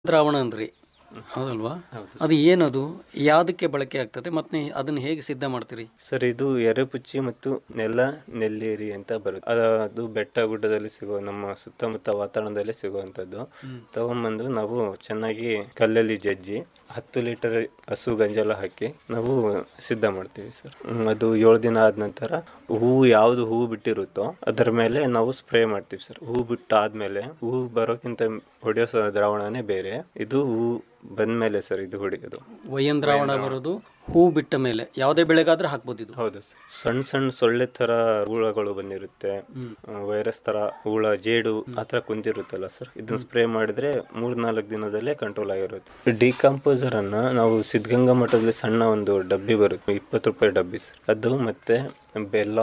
ದ್ರಾವಣ ಅಂದ್ರಿ ಹೌದಲ್ವಾ ಅದು ಏನದು ಯಾವುದಕ್ಕೆ ಬಳಕೆ ಆಗ್ತದೆ ಮತ್ತೆ ಅದನ್ನು ಹೇಗೆ ಸಿದ್ಧ ಮಾಡ್ತೀರಿ ಸರ್ ಇದು ಎರೆಪುಚ್ಚಿ ಮತ್ತು ನೆಲ ನೆಲ್ಲೇರಿ ಅಂತ ಬರುತ್ತೆ ಅದು ಅದು ಬೆಟ್ಟ ಗುಡ್ಡದಲ್ಲಿ ಸಿಗುವ ನಮ್ಮ ಸುತ್ತಮುತ್ತ ವಾತಾವರಣದಲ್ಲೇ ಸಿಗುವಂಥದ್ದು ತಗೊಂಬಂದು ನಾವು ಚೆನ್ನಾಗಿ ಕಲ್ಲಲ್ಲಿ ಜಜ್ಜಿ ಹತ್ತು ಲೀಟರ್ ಹಸು ಗಂಜಲ ಹಾಕಿ ನಾವು ಸಿದ್ಧ ಮಾಡ್ತೀವಿ ಸರ್ ಹ್ಮ್, ಅದು ಏಳು ದಿನ ಆದ ನಂತರ ಹೂವು ಯಾವುದು ಹೂವು ಬಿಟ್ಟಿರುತ್ತೋ ಅದರ ಮೇಲೆ ನಾವು ಸ್ಪ್ರೇ ಮಾಡ್ತೀವಿ ಸರ್ ಹೂ ಬಿಟ್ಟು ಆದ್ಮೇಲೆ ಹೂ ಬರೋಕ್ಕಿಂತ ಹೊಡೆಯೋ ಸ- ದ್ರಾವಣನೇ ಬೇರೆ ಇದು ಹೂ ಬಂದ್ಮೇಲೆ ಸರ್ ಇದು ಹೊಡೆಯೋದು ವಯನ್ ದ್ರಾವಣ ಬರೋದು ಹೂ ಬಿಟ್ಟ ಮೇಲೆ ಯಾವುದೇ ಬೆಳೆಗಾದ್ರೆ ಹಾಕ್ಬೋದು ಇದು ಹೌದು ಸರ್ ಸಣ್ಣ ಸಣ್ಣ ಸೊಳ್ಳೆ ತರ ಹುಳಗಳು ಬಂದಿರುತ್ತೆ ವೈರಸ್ ತರ ಹುಳ ಜೇಡು ಆ ತರ ಕುಂತಿರುತ್ತಲ್ಲ ಸರ್ ಇದನ್ನ ಸ್ಪ್ರೇ ಮಾಡಿದ್ರೆ ಮೂರ್ ನಾಲ್ಕು ದಿನದಲ್ಲೇ ಕಂಟ್ರೋಲ್ ಆಗಿರುತ್ತೆ ಡಿಕಂಪೋಸರ್ ಅನ್ನ ನಾವು ಸಿದ್ಧಗಂಗಾ ಮಠದಲ್ಲಿ ಸಣ್ಣ ಒಂದು ಡಬ್ಬಿ ಬರುತ್ತೆ ಇಪ್ಪತ್ತು ರೂಪಾಯಿ ಡಬ್ಬಿ ಸರ್ ಅದು ಮತ್ತೆ ಬೆಲ್ಲ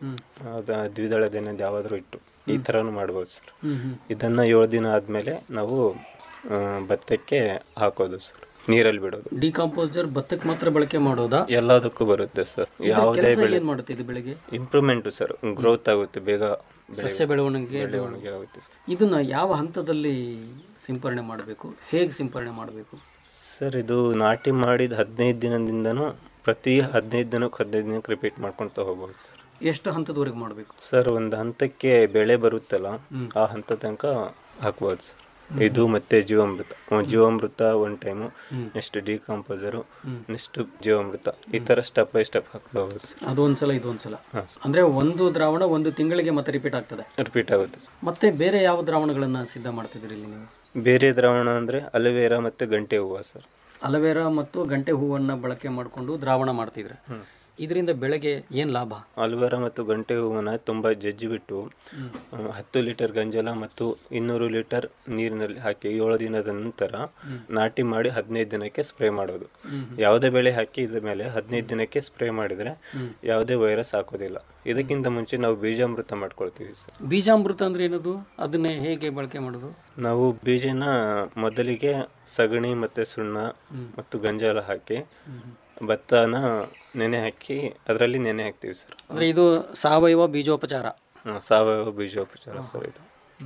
ಅದ ದ್ವಿದಳ ಧಾನ್ಯದ ಯಾವಾದ್ರೂ ಇಟ್ಟು ಈ ತರನು ಮಾಡ್ಬೋದು ಸರ್ ಇದನ್ನ ಏಳು ದಿನ ಆದ್ಮೇಲೆ ನಾವು ಆ, ಭತ್ತಕ್ಕೆ ಹಾಕೋದು ಸರ್ ನೀರಲ್ಲಿ ಬಿಡೋದು ಡಿಕಾಂಪೋಸರ್ ಭತ್ತಕ್ಕೆ ಮಾತ್ರ ಬಳಕೆ ಮಾಡೋದಾ ಎಲ್ಲದಕ್ಕೂ ಬರುತ್ತೆ ಸರ್ ಯಾವುದೇ ಕೆಲಸ ಬೆಳೆ ಏನ್ ಮಾಡುತ್ತೆ ಇದು ಬೆಳೆಗೆ ಇಂಪ್ರೂವ್ಮೆಂಟ್ ಸರ್ ಗ್ರೋತ್ ಆಗುತ್ತೆ ಬೇಗ ಬೆಳೆ ಸಸ್ಯ ಬೆಳವಣಿಗೆ ಬೆಳವಣಿಗೆ ಆಗುತ್ತೆ ಸರ್ ಇದನ್ನ ಯಾವ ಹಂತದಲ್ಲಿ ಸಿಂಪರಣೆ ಮಾಡಬೇಕು ಹೇಗೆ ಸಿಂಪರಣೆ ಮಾಡಬೇಕು ಸರ್ ಇದು ನಾಟಿ ಮಾಡಿದ ಹದಿನೈದು ದಿನದಿಂದನೂ ಪ್ರತಿ ಹದಿನೈದು ದಿನಕ್ಕೆ ಹದಿನೈದು ದಿನಕ್ಕೆ ರಿಪೀಟ್ ಮಾಡ್ಕೊಳ್ತಾ ಹೋಗ್ಬೋದು ಸರ್ ಎಷ್ಟು ಹಂತದವರೆಗೆ ಮಾಡಬೇಕು ಸರ್ ಒಂದು ಹಂತಕ್ಕೆ ಬೆಳೆ ಬರುತ್ತಲ್ಲ ಆ ಹಂತ ತನಕ ಹಾಕ್ಬೋದು ಸರ್ ಇದು ಮತ್ತೆ ಜೀವಾಮೃತ ಒಂದ್ ಜೀವಾಮೃತ one time next decomposer next ಜೀವಾಮೃತ ಈ ಥರ ಸ್ಟೆಪ್ ಬೈ ಸ್ಟೆಪ್ ಹಾಕ್ತಾ ಹೋಗ್ಬೋದು ಸರ್ ಅದು ಒಂದ್ಸಲ ಇದು ಒಂದ್ಸಲ ಹಾಂ ಅಂದ್ರೆ ಒಂದು ದ್ರಾವಣ ಒಂದು ತಿಂಗಳಿಗೆ ಮತ್ತೆ ರಿಪೀಟ್ ಆಗ್ತದೆ ರಿಪೀಟ್ ಆಗುತ್ತೆ ಸರ್ ಮತ್ತೆ ಬೇರೆ ಯಾವ ದ್ರಾವಣಗಳನ್ನ ಸಿದ್ಧ ಮಾಡ್ತಿದ್ದೀರಿ ಇಲ್ಲಿ ನೀವು ಬೇರೆ ದ್ರಾವಣ ಅಂದರೆ ಅಲೋವೆರಾ ಮತ್ತು ಗಂಟೆ ಹೂವು ಸರ್ ಅಲವೇರಾ ಮತ್ತು ಗಂಟೆ ಹೂವನ್ನ ಬಳಕೆ ಮಾಡಿಕೊಂಡು ದ್ರಾವಣ ಮಾಡ್ತಿದ್ರೆ ಇದರಿಂದ ಬೆಳೆಗೆ ಏನ್ ಲಾಭ ಅಲ್ವೇರಾ ಮತ್ತು ಗಂಟೆ ಹೂವನ್ನ ತುಂಬ ಜಜ್ಜಿಬಿಟ್ಟು ಆ, ಹತ್ತು ಲೀಟರ್ ಗಂಜಲ ಮತ್ತು ಇನ್ನೂರು ಲೀಟರ್ ನೀರಿನಲ್ಲಿ ಹಾಕಿ ಏಳು ದಿನದ ನಂತರ ನಾಟಿ ಮಾಡಿ ಹದಿನೈದು ದಿನಕ್ಕೆ ಸ್ಪ್ರೇ ಮಾಡೋದು ಯಾವುದೇ ಬೆಳೆ ಹಾಕಿ ಇದ್ರ ಮೇಲೆ ಹದಿನೈದು ದಿನಕ್ಕೆ ಸ್ಪ್ರೇ ಮಾಡಿದರೆ ಯಾವುದೇ ವೈರಸ್ ಹಾಕೋದಿಲ್ಲ ಇದಕ್ಕಿಂತ ಮುಂಚೆ ನಾವು ಬೀಜಾಮೃತ ಮಾಡ್ಕೊಳ್ತೀವಿ ಸರ್ ಬೀಜಾಮೃತ ಅಂದ್ರೆ ಏನದು ಅದನ್ನೇ ಹೇಗೆ ಬಳಕೆ ಮಾಡೋದು ನಾವು ಬೀಜನ ಮೊದಲಿಗೆ ಸಗಣಿ ಮತ್ತು ಸುಣ್ಣ ಮತ್ತು ಗಂಜಲ ಹಾಕಿ ಭತ್ತನ ನೆನೆ ಹಾಕಿ ಅದರಲ್ಲಿ ನೆನೆ ಹಾಕ್ತೀವಿ ಸರ್ ಅಂದ್ರೆ ಇದು ಸಾವಯವ ಬೀಜೋಪಚಾರ ಹ್ಮ್, ಸಾವಯವ ಬೀಜೋಪಚಾರ ಸರ್ ಇದು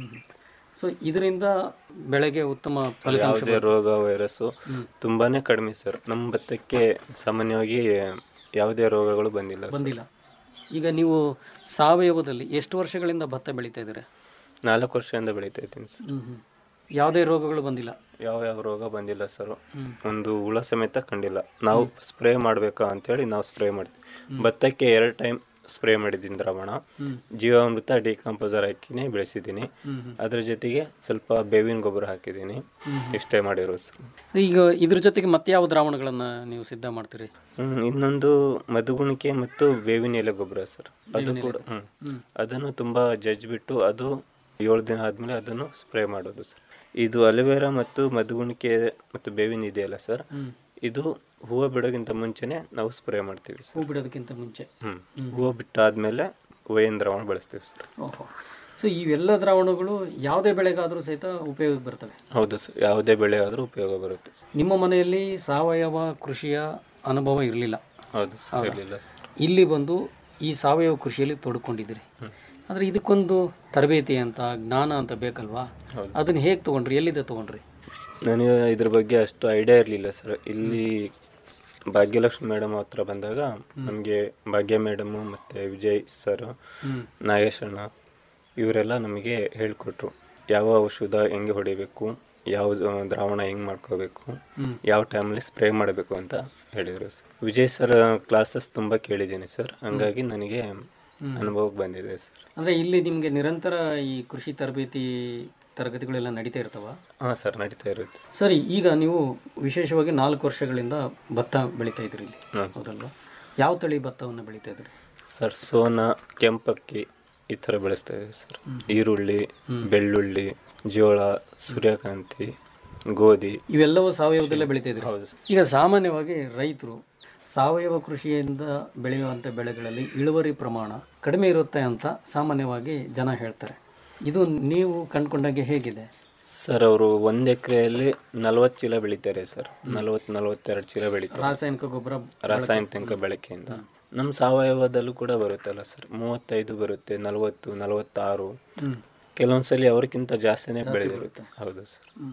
ಸೊ ಇದರಿಂದ ಬೆಳೆಗೆ ಉತ್ತಮ ಫಲಿತಾಂಶ ಯಾವುದೇ ರೋಗ ವೈರಸ್ಸು ತುಂಬಾನೇ ಕಡಿಮೆ ಸರ್ ನಮ್ಮ ಭತ್ತಕ್ಕೆ ಸಾಮಾನ್ಯವಾಗಿ ಯಾವುದೇ ರೋಗಗಳು ಬಂದಿಲ್ಲ ಸರ್. ಬಂದಿಲ್ಲ ಈಗ ನೀವು ಸಾವಯವದಲ್ಲಿ ಎಷ್ಟು ವರ್ಷಗಳಿಂದ ಭತ್ತ ಬೆಳೀತಾ ಇದ್ದೀರಾ ನಾಲ್ಕು ವರ್ಷದಿಂದ ಬೆಳೀತಾ ಇದ್ದೀನಿ ಸರ್ ಯಾವುದೇ ರೋಗಗಳು ಬಂದಿಲ್ಲ ಯಾವ ಯಾವ ರೋಗ ಬಂದಿಲ್ಲ ಸರ್ ಒಂದು ಹುಳ ಸಮೇತ ಕಂಡಿಲ್ಲ ನಾವು ಸ್ಪ್ರೇ ಮಾಡ್ಬೇಕಾ ಅಂತೇಳಿ ನಾವು ಸ್ಪ್ರೇ ಮಾಡ್ತೀವಿ ಭತ್ತಕ್ಕೆ ಎರಡು ಟೈಮ್ ಸ್ಪ್ರೇ ಮಾಡಿದ್ದೀನಿ ದ್ರಾವಣ ಜೀವಾಮೃತ ಡಿಕಂಪೋಸರ್ ಹಾಕಿನೇ ಬೆಳೆಸಿದ್ದೀನಿ ಅದ್ರ ಜೊತೆಗೆ ಸ್ವಲ್ಪ ಬೇವಿನ ಗೊಬ್ಬರ ಹಾಕಿದ್ದೀನಿ ಇಷ್ಟೇ ಮಾಡಿರೋದು ಸರ್ ಈಗ ಇದ್ರ ಜೊತೆಗೆ ಮತ್ತೆ ಯಾವ ದ್ರಾವಣಗಳನ್ನ ನೀವು ಸಿದ್ಧ ಮಾಡ್ತೀರಿ ಹ್ಮ್, ಇನ್ನೊಂದು ಮಧುಗುಣಿಕೆ ಮತ್ತು ಬೇವಿನ ಎಲೆ ಗೊಬ್ಬರ ಸರ್ ಅದು ಕೂಡ ಹ್ಮ್ ಅದನ್ನು ತುಂಬಾ ಜಜ್ಜಿಬಿಟ್ಟು ಅದು ಏಳು ದಿನ ಆದ್ಮೇಲೆ ಅದನ್ನು ಸ್ಪ್ರೇ ಮಾಡೋದು ಸರ್ ಇದು ಅಲೋವೆರಾ ಮತ್ತು ಮಧುಗುಣಿಕೆ ಮತ್ತು ಬೇವಿನ ಇದೆಯಲ್ಲ ಸರ್ ಇದು ಹೂವು ಬಿಡೋಕ್ಕಿಂತ ಮುಂಚೆನೆ ನಾವು ಸ್ಪ್ರೇ ಮಾಡ್ತೀವಿ ಸರ್ ಹೂ ಬಿಡೋದಕ್ಕಿಂತ ಮುಂಚೆ ಹ್ಮ್ ಹೂವು ಬಿಟ್ಟಾದ್ಮೇಲೆ ವೈನ್ ದ್ರಾವಣ ಬಳಸ್ತೀವಿ ಸರ್ ಓಹೋ ಸೊ ಇವೆಲ್ಲ ದ್ರಾವಣಗಳು ಯಾವುದೇ ಬೆಳೆಗಾದರೂ ಸಹಿತ ಉಪಯೋಗಕ್ಕೆ ಬರ್ತವೆ ಹೌದು ಸರ್ ಯಾವುದೇ ಬೆಳೆ ಆದರೂ ಉಪಯೋಗ ಬರುತ್ತೆ ಸರ್ ನಿಮ್ಮ ಮನೆಯಲ್ಲಿ ಸಾವಯವ ಕೃಷಿಯ ಅನುಭವ ಇರಲಿಲ್ಲ ಹೌದು ಸರ್ ಇರಲಿಲ್ಲ ಸರ್ ಇಲ್ಲಿ ಬಂದು ಈ ಸಾವಯವ ಕೃಷಿಯಲ್ಲಿ ತೊಡ್ಕೊಂಡಿದ್ದೀರಿ ಆದರೆ ಇದಕ್ಕೊಂದು ತರಬೇತಿ ಅಂತ ಜ್ಞಾನ ಅಂತ ಬೇಕಲ್ವಾ ಹೌದು. ಅದನ್ನ ಹೇಗೆ ತೊಗೊಂಡ್ರಿ ಎಲ್ಲಿಂದ ತೊಗೊಂಡ್ರಿ ನನಗೆ ಇದ್ರ ಬಗ್ಗೆ ಅಷ್ಟು ಐಡಿಯಾ ಇರಲಿಲ್ಲ ಸರ್ ಇಲ್ಲಿ ಭಾಗ್ಯಲಕ್ಷ್ಮಿ ಮೇಡಮ್ ಹತ್ರ ಬಂದಾಗ ನಮಗೆ ಭಾಗ್ಯ ಮೇಡಮು ಮತ್ತು ವಿಜಯ್ ಸರ್ ನಾಗೇಶ್ ಅಣ್ಣ ಇವರೆಲ್ಲ ನಮಗೆ ಹೇಳಿಕೊಟ್ರು ಯಾವ ಔಷಧ ಹೆಂಗೆ ಹೊಡಿಬೇಕು ಯಾವ ಆ, ದ್ರಾವಣ ಹೆಂಗೆ ಮಾಡ್ಕೋಬೇಕು ಯಾವ ಟೈಮಲ್ಲಿ ಸ್ಪ್ರೇ ಮಾಡಬೇಕು ಅಂತ ಹೇಳಿದರು ಸರ್ ವಿಜಯ್ ಸರ್ ಕ್ಲಾಸಸ್ ತುಂಬ ಕೇಳಿದ್ದೀನಿ ಸರ್ ಹಂಗಾಗಿ ನನಗೆ ಅನುಭವಕ್ಕೆ ಬಂದಿದೆ ಸರ್ ಅಂದರೆ ಇಲ್ಲಿ ನಿಮಗೆ ನಿರಂತರ ಈ ಕೃಷಿ ತರಬೇತಿ ತರಗತಿಗಳೆಲ್ಲ ನಡೀತಾ ಇರ್ತಾವ ಹಾಂ ಸರ್ ನಡೀತಾ ಇರುತ್ತೆ ಸರಿ ಈಗ ನೀವು ವಿಶೇಷವಾಗಿ ನಾಲ್ಕು ವರ್ಷಗಳಿಂದ ಭತ್ತ ಬೆಳೀತಾ ಇದ್ರಿ ಇಲ್ಲಿ ಹ್ಮ್. ಹೌದಲ್ವಾ ಯಾವ ತಳಿ ಭತ್ತವನ್ನು ಬೆಳೀತಾ ಇದ್ರಿ ಸರ್ ಸೋನಾ ಕೆಂಪಕ್ಕಿ ಈ ಥರ ಬೆಳೆಸ್ತಾ ಇದ್ದೀವಿ ಸರ್ ಈರುಳ್ಳಿ ಬೆಳ್ಳುಳ್ಳಿ ಜೋಳ ಸೂರ್ಯಕಾಂತಿ ಗೋಧಿ ಇವೆಲ್ಲವೂ ಸಾವಯವದಲ್ಲೇ ಬೆಳೀತಾ ಇದ್ರಿ ಹೌದು ಸರ್ ಈಗ ಸಾಮಾನ್ಯವಾಗಿ ರೈತರು ಸಾವಯವ ಕೃಷಿಯಿಂದ ಬೆಳೆಯುವಂಥ ಬೆಳೆಗಳಲ್ಲಿ ಇಳುವರಿ ಪ್ರಮಾಣ ಕಡಿಮೆ ಇರುತ್ತೆ ಅಂತ ಸಾಮಾನ್ಯವಾಗಿ ಜನ ಹೇಳ್ತಾರೆ ಇದು ನೀವು ಕಂಡುಕೊಂಡಾಗೆ ಹೇಗಿದೆ ಸರ್ ಅವರು ಒಂದು ಎಕರೆಯಲ್ಲಿ ನಲವತ್ತು ಚೀಲ ಬೆಳಿತಾರೆ ಸರ್ ನಲವತ್ತು ನಲವತ್ತೆರಡು ಚೀಲ ಬೆಳಿತಾರೆ ರಾಸಾಯನಿಕ ಗೊಬ್ಬರ ರಾಸಾಯನಿಕ ಬಳಕೆಯಿಂದ ನಮ್ಮ ಸಾವಯವದಲ್ಲೂ ಕೂಡ ಬರುತ್ತಲ್ಲ ಸರ್ ಮೂವತ್ತೈದು ಬರುತ್ತೆ ನಲವತ್ತು ನಲವತ್ತಾರು ಕೆಲವೊಂದ್ಸಲಿ ಅವ್ರಿಗಿಂತ ಜಾಸ್ತಿನೇ ಬೆಳೆದಿರುತ್ತೆ ಹೌದು ಸರ್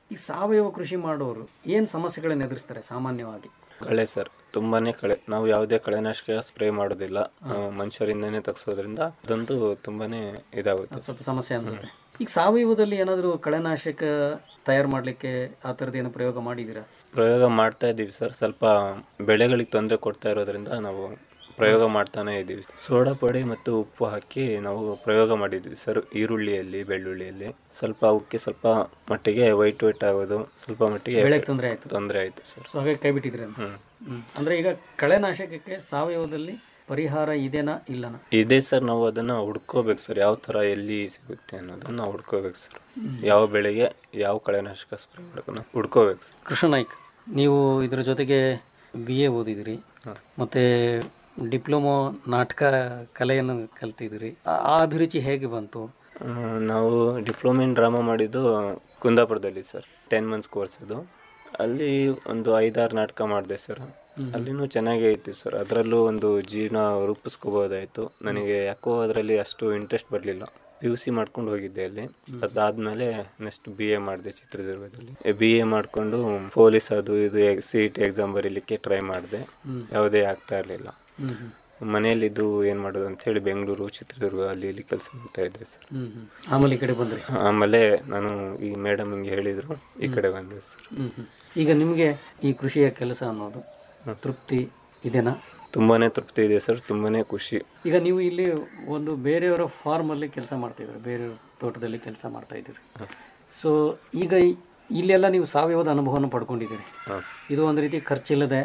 ಈ ಸಾವಯವ ಕೃಷಿ ಮಾಡೋರು ಏನು ಸಮಸ್ಯೆಗಳನ್ನು ಎದುರಿಸ್ತಾರೆ ಸಾಮಾನ್ಯವಾಗಿ ಕಳೆ ಸರ್ ತುಂಬಾನೇ ಕಳೆ ನಾವು ಯಾವುದೇ ಕಳೆನಾಶಕ ಸ್ಪ್ರೇ ಮಾಡೋದಿಲ್ಲ ಆ, ಮನುಷ್ಯರಿಂದನೇ ತೆಗ್ಸೋದ್ರಿಂದ ಅದಂತೂ ತುಂಬಾನೇ ಇದಾಗುತ್ತೆ ಸ್ವಲ್ಪ ಸಮಸ್ಯೆ ಅನ್ಸುತ್ತೆ ಈಗ ಸಾವಯವದಲ್ಲಿ ಏನಾದರೂ ಕಳೆನಾಶಕ ತಯಾರು ಮಾಡಲಿಕ್ಕೆ ಆ ಥರದ್ದು ಏನು ಪ್ರಯೋಗ ಮಾಡಿದ್ದೀರಾ ಪ್ರಯೋಗ ಮಾಡ್ತಾ ಇದ್ದೀವಿ ಸರ್ ಸ್ವಲ್ಪ ಬೆಳೆಗಳಿಗೆ ತೊಂದರೆ ಕೊಡ್ತಾ ಇರೋದ್ರಿಂದ ನಾವು ಪ್ರಯೋಗ ಮಾಡ್ತಾನೆ ಇದ್ದೀವಿ ಸೋಡಾ ಪುಡಿ ಮತ್ತು ಉಪ್ಪು ಹಾಕಿ ನಾವು ಪ್ರಯೋಗ ಮಾಡಿದ್ವಿ ಸರ್ ಈರುಳ್ಳಿಯಲ್ಲಿ ಬೆಳ್ಳುಳ್ಳಿಯಲ್ಲಿ ಸ್ವಲ್ಪ ಅವಕ್ಕೆ ಸ್ವಲ್ಪ ಮಟ್ಟಿಗೆ ವೈಟ್ ವೈಟ್ ಆಗೋದು ಸ್ವಲ್ಪ ಮಟ್ಟಿಗೆ ಬೆಳೆಗೆ ತೊಂದರೆ ಆಯಿತು ತೊಂದರೆ ಆಯಿತು ಸರ್ ಸೊ ಹಾಗಾಗಿ ಕೈ ಬಿಟ್ಟಿದ್ರಿ ಅಂತ ಹ್ಮ್ ಹ್ಮ್. ಅಂದ್ರೆ ಈಗ ಕಳೆನಾಶಕಕ್ಕೆ ಸಾವಯವದಲ್ಲಿ ಪರಿಹಾರ ಇದೆನಾ ಇಲ್ಲನಾ ಇದೆ ಸರ್ ನಾವು ಅದನ್ನ ಹುಡ್ಕೋಬೇಕು ಸರ್ ಯಾವ ತರ ಎಲ್ಲಿ ಸಿಗುತ್ತೆ ಅನ್ನೋದನ್ನ ನಾವು ಹುಡ್ಕೋಬೇಕು ಸರ್ ಯಾವ ಬೆಳೆಗೆ ಯಾವ ಕಳೆನಾಶಕ ಸ್ಪ್ರೇ ಮಾಡಬೇಕು ನಾವು ಹುಡ್ಕೋಬೇಕು ಸರ್ ಕೃಷ್ಣ ನಾಯ್ಕ್ ನೀವು ಇದ್ರ ಜೊತೆಗೆ ಬಿ ಎ ಓದಿದಿರಿ ಮತ್ತೆ ಡಿಪ್ಲೊಮೊ ನಾಟಕ ಕಲೆಯನ್ನು ಕಲ್ತಿದ್ದೀರಿ ಆ- ಆ ಅಭಿರುಚಿ ಹೇಗೆ ಬಂತು ಆ, ನಾವು ಡಿಪ್ಲೊಮಾ ಇನ್ ಡ್ರಾಮಾ ಮಾಡಿದ್ದು ಕುಂದಾಪುರದಲ್ಲಿ ಸರ್ ಟೆನ್ ಮಂತ್ಸ್ ಕೋರ್ಸ್ ಅದು ಅಲ್ಲಿ ಒಂದು ಐದಾರು ನಾಟಕ ಮಾಡಿದೆ ಸರ್ ಅಲ್ಲಿನೂ ಚೆನ್ನಾಗೇ ಇತ್ತು ಸರ್ ಅದರಲ್ಲೂ ಒಂದು ಜೀವನ ರೂಪಿಸ್ಕೋಬೋದಾಯಿತು ನನಗೆ ಯಾಕೋ ಅದರಲ್ಲಿ ಅಷ್ಟು ಇಂಟ್ರೆಸ್ಟ್ ಬರಲಿಲ್ಲ ಪಿ ಯು ಸಿ ಮಾಡ್ಕೊಂಡು ಹೋಗಿದ್ದೆ ಅಲ್ಲಿ ಅದಾದ್ಮೇಲೆ ನೆಕ್ಸ್ಟ್ ಬಿ ಎ ಮಾಡಿದೆ ಚಿತ್ರದುರ್ಗದಲ್ಲಿ ಬಿ ಎ ಮಾಡಿಕೊಂಡು ಪೊಲೀಸ್ ಅದು ಇದು ಸಿ ಟಿ ಎಕ್ಸಾಮ್ ಬರೀಲಿಕ್ಕೆ ಟ್ರೈ ಮಾಡಿದೆ ಯಾವುದೇ ಆಗ್ತಾ ಇರಲಿಲ್ಲ ಹ್ಮ್ ಹ್ಮ್. ಮನೆಯಲ್ಲಿದ್ದು ಏನು ಮಾಡೋದು ಅಂತ ಹೇಳಿ ಬೆಂಗಳೂರು ಚಿತ್ರದುರ್ಗ ಅಲ್ಲಿ ಇಲ್ಲಿ ಕೆಲಸ ಮಾಡ್ತಾ ಇದ್ದೆ ಸರ್ ಹ್ಮ್ ಹ್ಮ್. ಆಮೇಲೆ ಈ ಕಡೆ ಬಂದ್ರಿ ಆಮೇಲೆ ನಾನು ಈ ಮೇಡಮ್ ಹಿಂಗೆ ಹೇಳಿದ್ರು ಈ ಕಡೆ ಬಂದೆ ಸರ್ ಹ್ಮ್ ಹ್ಮ್. ಈಗ ನಿಮಗೆ ಈ ಕೃಷಿಯ ಕೆಲಸ ಅನ್ನೋದು ತೃಪ್ತಿ ಇದೆನಾ ತುಂಬಾನೇ ತೃಪ್ತಿ ಇದೆ ಸರ್ ತುಂಬಾನೇ ಖುಷಿ ಈಗ ನೀವು ಇಲ್ಲಿ ಒಂದು ಬೇರೆಯವರ ಫಾರ್ಮಲ್ಲಿ ಕೆಲಸ ಮಾಡ್ತಿದ್ದೀರಿ ಬೇರೆ ತೋಟದಲ್ಲಿ ಕೆಲಸ ಮಾಡ್ತಾ ಇದ್ದೀರಿ ಸೊ ಈಗ ಈ- ಇಲ್ಲೆಲ್ಲ ನೀವು ಸಾವಯವದ ಅನುಭವವನ್ನು ಪಡ್ಕೊಂಡಿದ್ದೀರಿ ಹಾಂ ಇದು ಒಂದು ರೀತಿ ಖರ್ಚಿಲ್ಲದೆ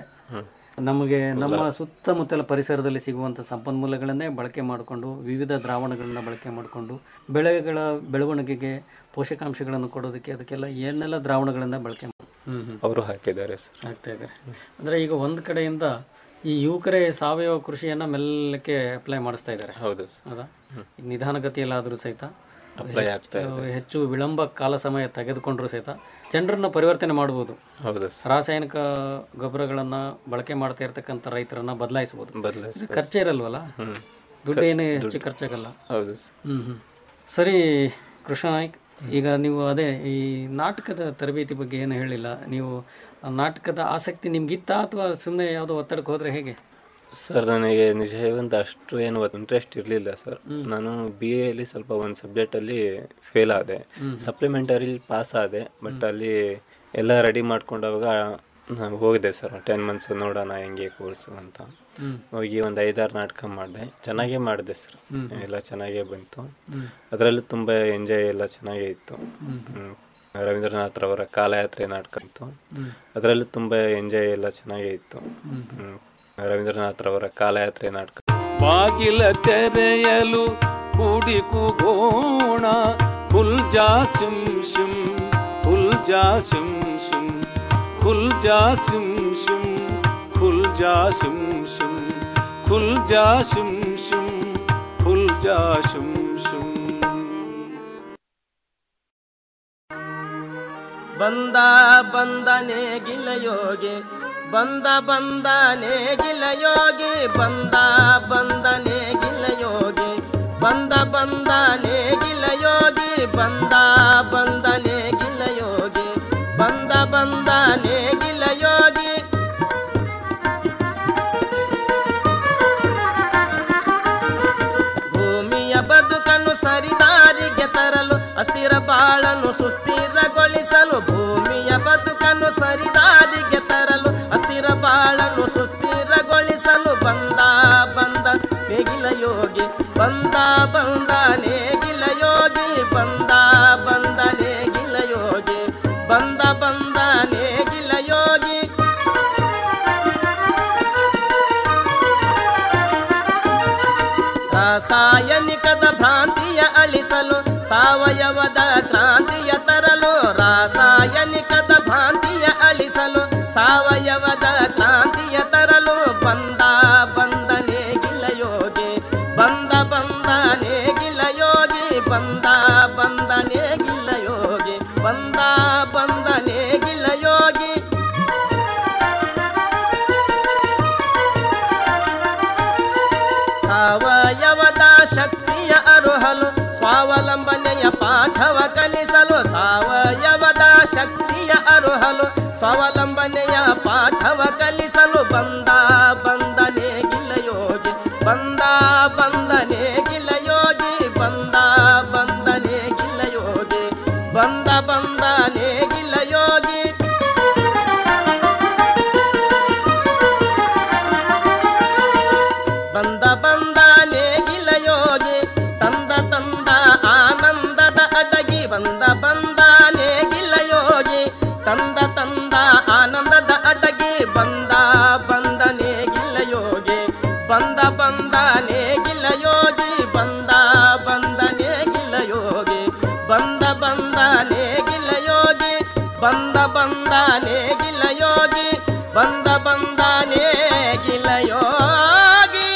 ನಮಗೆ ನಮ್ಮ ಸುತ್ತಮುತ್ತಲ ಪರಿಸರದಲ್ಲಿ ಸಿಗುವಂಥ ಸಂಪನ್ಮೂಲಗಳನ್ನೇ ಬಳಕೆ ಮಾಡಿಕೊಂಡು ವಿವಿಧ ದ್ರಾವಣಗಳನ್ನ ಬಳಕೆ ಮಾಡಿಕೊಂಡು ಬೆಳೆಗಳ ಬೆಳವಣಿಗೆಗೆ ಪೋಷಕಾಂಶಗಳನ್ನು ಕೊಡೋದಕ್ಕೆ ಅದಕ್ಕೆಲ್ಲ ಏನೆಲ್ಲ ದ್ರಾವಣಗಳನ್ನ ಬಳಕೆ ಮಾಡಿ ಹ್ಞೂ ಹ್ಞೂ ಅವರು ಹಾಕಿದ್ದಾರೆ ಸರ್ ಆಗ್ತಾ ಇದ್ದಾರೆ ಅಂದರೆ ಈಗ ಒಂದು ಕಡೆಯಿಂದ ಈ ಯುವಕರೇ ಸಾವಯವ ಕೃಷಿಯನ್ನು ಮೆಲ್ಲಕ್ಕೆ ಅಪ್ಲೈ ಮಾಡಿಸ್ತಾ ಇದ್ದಾರೆ ಹೌದು ಸರ್ ಹೌದಾ ಈಗ ನಿಧಾನಗತಿಯಲ್ಲಾದರೂ ಸಹಿತ ಅಪ್ಲೈ ಆಗ್ತಾ ಇದೆ ಅಹ್, ಹೆಚ್ಚು ವಿಳಂಬ ಕಾಲ ಸಮಯ ತೆಗೆದುಕೊಂಡ್ರೂ ಸಹಿತ ಜನರನ್ನ ಪರಿವರ್ತನೆ ಮಾಡ್ಬೋದು ಹೌದು ಸರ್ ರಾಸಾಯನಿಕ ಗೊಬ್ಬರಗಳನ್ನು ಬಳಕೆ ಮಾಡ್ತಾ ಇರ್ತಕ್ಕಂಥ ರೈತರನ್ನ ಬದಲಾಯಿಸ್ಬೋದು ಬದಲಾಯಿಸಿ ಇದು ಖರ್ಚೇ ಇರಲ್ವಲ್ಲ ಹ್ಮ್ ದುಡ್ಡು ಏನು ಹೆಚ್ಚು ಖರ್ಚಾಗಲ್ಲ ಹೌದು ಸರ್ ಹ್ಮ್ ಹ್ಮ್ ಸರಿ ಕೃಷ್ಣ ನಾಯ್ಕ್ ಈಗ ನೀವು ಅದೇ ಈ ನಾಟಕದ ತರಬೇತಿ ಬಗ್ಗೆ ಏನು ಹೇಳಿಲ್ಲ ನೀವು ಆ ನಾಟಕದ ಆಸಕ್ತಿ ನಿಮ್ಗಿತ್ತಾ ಅಥವಾ ಸುಮ್ಮನೆ ಯಾವುದೋ ಒತ್ತಡಕ್ಕೆ ಹೋದ್ರೆ ಹೇಗೆ ಸರ್ ನನಗೆ ನಿಜ ಹೇಗಂತ ಅಷ್ಟು ಏನು ಇಂಟ್ರೆಸ್ಟ್ ಇರಲಿಲ್ಲ ಸರ್ ನಾನು ಬಿ ಎಲ್ಲಿ ಸ್ವಲ್ಪ ಒಂದು ಸಬ್ಜೆಕ್ಟಲ್ಲಿ ಫೇಲ್ ಆದೆ ಸಪ್ಲಿಮೆಂಟರಿ ಪಾಸ್ ಆದೆ ಬಟ್ ಅಲ್ಲಿ ಎಲ್ಲ ರೆಡಿ ಮಾಡ್ಕೊಂಡಾಗ ನಾನು ಹೋಗಿದೆ ಸರ್ ಟೆನ್ ಮಂತ್ಸ್ ನೋಡೋಣ ಹೆಂಗೆ ಕೋರ್ಸು ಅಂತ ಹ್ಮ್. ಹೋಗಿ ಒಂದು ಐದಾರು ನಾಟಕ ಮಾಡಿದೆ ಚೆನ್ನಾಗೇ ಮಾಡಿದೆ ಸರ್ ಎಲ್ಲ ಚೆನ್ನಾಗೇ ಬಂತು ಅದರಲ್ಲೂ ತುಂಬ ಎಂಜಾಯ್ ಎಲ್ಲ ಚೆನ್ನಾಗೇ ಇತ್ತು ಹ್ಮ್. ರವೀಂದ್ರನಾಥ್ ರವರ ಕಾಲಯಾತ್ರೆ ನಾಟಕ ಇತ್ತು ಅದರಲ್ಲೂ ತುಂಬ ಎಂಜಾಯ್ ಎಲ್ಲ ಚೆನ್ನಾಗೇ ಇತ್ತು ಹ್ಮ್. ರವೀಂದ್ರನಾಥ್ ರವರ ಕಾಲಯಾತ್ರೆ ನಾಟಕ ಬಾಗಿಲ ತೆರೆಯಲು ಕೂಡಿ ಕೂಗೋಣ ಖುಲ್ ಜಾ ಸಿಂ ಶಿಂ ಖುಲ್ ಜಾ ಸಿಂ ಶಿಂ ಖುಲ್ ಜಾ ಸಿಂ ಶಿಂ ಖುಲ್ ಜಾ ಸಿಂ ಶಿಂ ಖುಲ್ ಜಾ ಸಿಂ ಶಿಂ ಖುಲ್ ಜಾ ಶಿಂ ಶಿಂ ಬಂದ ಬಂದನೆ ಗಿಲಯೋಗಿ ಬಂದ ಬಂದನೆ ಗಿಲಯೋಗಿ ಬಂದ ಬಂದನೆ ಗಿಲಯೋಗಿ ಬಂದ ಬಂದನೆ ಗಿಲಯೋಗಿ ಬಂದ ಬಂದನೆ ಗಿಲಯೋಗಿ ಬಂದ ಬಂದನೆ ಗಿಲಯೋಗಿ ಭೂಮಿಯ ಬದುಕನ್ನು ಸರಿದಾರಿಗೆ ತರಲು ಅಸ್ಥಿರ ಬಾಳನ್ನು ಸುಸ್ಥಿರಗೊಳಿಸಲು ಭೂಮಿಯ ಬದುಕನ್ನು ಸರಿದಾರಿಗೆ ತರಲು ಅಸ್ಥಿರ ಬಾಳನ್ನು ಸುಸ್ಥಿರಗೊಳಿಸಲು ಬಂದ ಬಂದ ನೇಗಿಲ ಯೋಗಿ ಬಂದ ಬಂದ ನೇಗಿಲ ಯೋಗಿ ಬಂದ ಬಂದ ನೇಗಿಲ ಯೋಗಿ ಬಂದ ಬಂದ ನೇಗಿಲ ಯೋಗಿ ರಾಸಾಯನಿಕದ ಭ್ರಾಂತಿಯ ಅಳಿಸಲು ಸಾವಯವದ ಕ್ರಾಂತಿಯ ತರಲು ರಾಸಾಯನಿಕದ ಭ್ರಾಂತಿಯ ಅಳಿಸಲು ಸಾವಯವದ ಕ್ರಾಂತಿಯ ತರಲು ಬಂದ ಬಂದನೆ ಗಿಲಯೋಗಿ ಬಂದ ಬಂದನೆ ಗಿಲಯೋಗಿ ಬಂದ ಬಂದನೆ ಗಿಲಯೋಗಿ ಬಂದ ಬಂದನೆ ಗಿಲಯೋಗಿ ಸಾವಯವದ ಶಕ್ತಿಯ ಅರುಹಲು ಸ್ವಾವಲಂಬನೆಯ ಪಾಠವ ಕಲಿಸಲು ಸಾವಯವದ ಶಕ್ತಿಯ ಅಳಿಸಲು ಸ್ವಾವಲಂಬನೆಯ ಪಾಠವ ಕಲಿಸಲು ಬಂದ ಬಂದನೆ ಗಿಲಯೋಗಿ ಬಂದ ಬಂದನೆ ಗಿಲಯೋಗಿ ಬಂದ ಬಂದನೆ ಗಿಲಯೋಗಿ ಬಂದ ಬಂದನೆ ಗಿಲಯೋಗಿ ಬಂದ ಬಂದ ನೇಗಿಲ ಯೋಗಿ ತಂದ ತಂದ ಆನಂದದ ಅಡಗಿ ಬಂದ ಬಂದ ನೇಗಿಲ ಯೋಗಿ ತಂದ ತಂದ ಆನಂದದ ಅಡಗಿ ಬಂದ ಬಂದ ನೇಗಿಲ ಯೋಗಿ ಬಂದ ಬಂದ ನೇಗಿಲ ಯೋಗಿ ಬಂದ ಬಂದ ನೇಗಿಲ ಯೋಗಿ ಬಂದ ಬಂದ ನೇಗಿಲ ಯೋಗಿ ಬಂದ ಬಂದ ನೇಗಿಲ ಯೋಗಿ ಬಂದ ಬಂದ ನೇಗಿಲ ಯೋಗಿ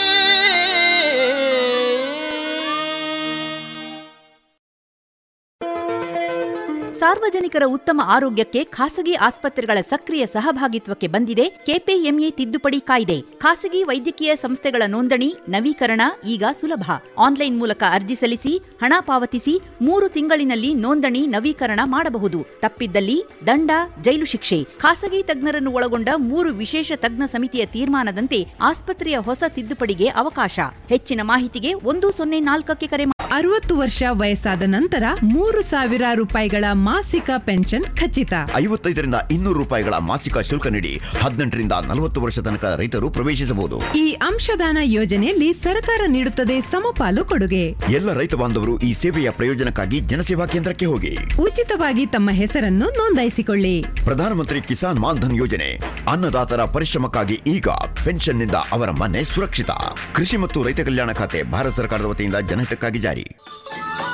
ಸಾರ್ವಜನಿಕರ ಉತ್ತಮ ಆರೋಗ್ಯಕ್ಕೆ ಖಾಸಗಿ ಆಸ್ಪತ್ರೆಗಳ ಸಕ್ರಿಯ ಸಹಭಾಗಿತ್ವಕ್ಕೆ ಬಂದಿದೆ ಕೆಪಿಎಂಇ ತಿದ್ದುಪಡಿ ಕಾಯ್ದೆ ಖಾಸಗಿ ವೈದ್ಯಕೀಯ ಸಂಸ್ಥೆಗಳ ನೋಂದಣಿ ನವೀಕರಣ ಈಗ ಸುಲಭ ಆನ್ಲೈನ್ ಮೂಲಕ ಅರ್ಜಿ ಸಲ್ಲಿಸಿ ಹಣ ಪಾವತಿಸಿ ಮೂರು ತಿಂಗಳಿನಲ್ಲಿ ನೋಂದಣಿ ನವೀಕರಣ ಮಾಡಬಹುದು ತಪ್ಪಿದ್ದಲ್ಲಿ ದಂಡ ಜೈಲು ಶಿಕ್ಷೆ ಖಾಸಗಿ ತಜ್ಞರನ್ನು ಒಳಗೊಂಡ ಮೂರು ವಿಶೇಷ ತಜ್ಞ ಸಮಿತಿಯ ತೀರ್ಮಾನದಂತೆ ಆಸ್ಪತ್ರೆಯ ಹೊಸ ತಿದ್ದುಪಡಿಗೆ ಅವಕಾಶ ಹೆಚ್ಚಿನ ಮಾಹಿತಿಗೆ ಒಂದು ಸೊನ್ನೆ ನಾಲ್ಕಕ್ಕೆ ಕರೆ ಮಾಡಿ. ಅರವತ್ತು ವರ್ಷ ವಯಸ್ಸಾದ ನಂತರ ಮೂರು ಸಾವಿರ ರೂಪಾಯಿಗಳ ಮಾಸಿಕ ಪೆನ್ಷನ್ ಖಚಿತ ಐವತ್ತೈದರಿಂದ ಇನ್ನೂರು ರೂಪಾಯಿಗಳ ಮಾಸಿಕ ಶುಲ್ಕ ನೀಡಿ ಹದಿನೆಂಟರಿಂದ ನಲವತ್ತು ವರ್ಷ ತನಕ ರೈತರು ಪ್ರವೇಶಿಸಬಹುದು ಈ ಅಂಶದಾನ ಯೋಜನೆಯಲ್ಲಿ ಸರ್ಕಾರ ನೀಡುತ್ತದೆ ಸಮಪಾಲು ಕೊಡುಗೆ ಎಲ್ಲ ರೈತ ಬಾಂಧವರು ಈ ಸೇವೆಯ ಪ್ರಯೋಜನಕ್ಕಾಗಿ ಜನಸೇವಾ ಕೇಂದ್ರಕ್ಕೆ ಹೋಗಿ ಉಚಿತವಾಗಿ ತಮ್ಮ ಹೆಸರನ್ನು ನೋಂದಾಯಿಸಿಕೊಳ್ಳಿ ಪ್ರಧಾನಮಂತ್ರಿ ಕಿಸಾನ್ ಮಾನ್ಧನ್ ಯೋಜನೆ ಅನ್ನದಾತರ ಪರಿಶ್ರಮಕ್ಕಾಗಿ ಈಗ ಪೆನ್ಷನ್ನಿಂದ ಅವರ ಮನೆ ಸುರಕ್ಷಿತ ಕೃಷಿ ಮತ್ತು ರೈತ ಕಲ್ಯಾಣ ಖಾತೆ ಭಾರತ ಸರ್ಕಾರದ ವತಿಯಿಂದ ಜನಹಿತಕ್ಕಾಗಿ ಜಾರಿ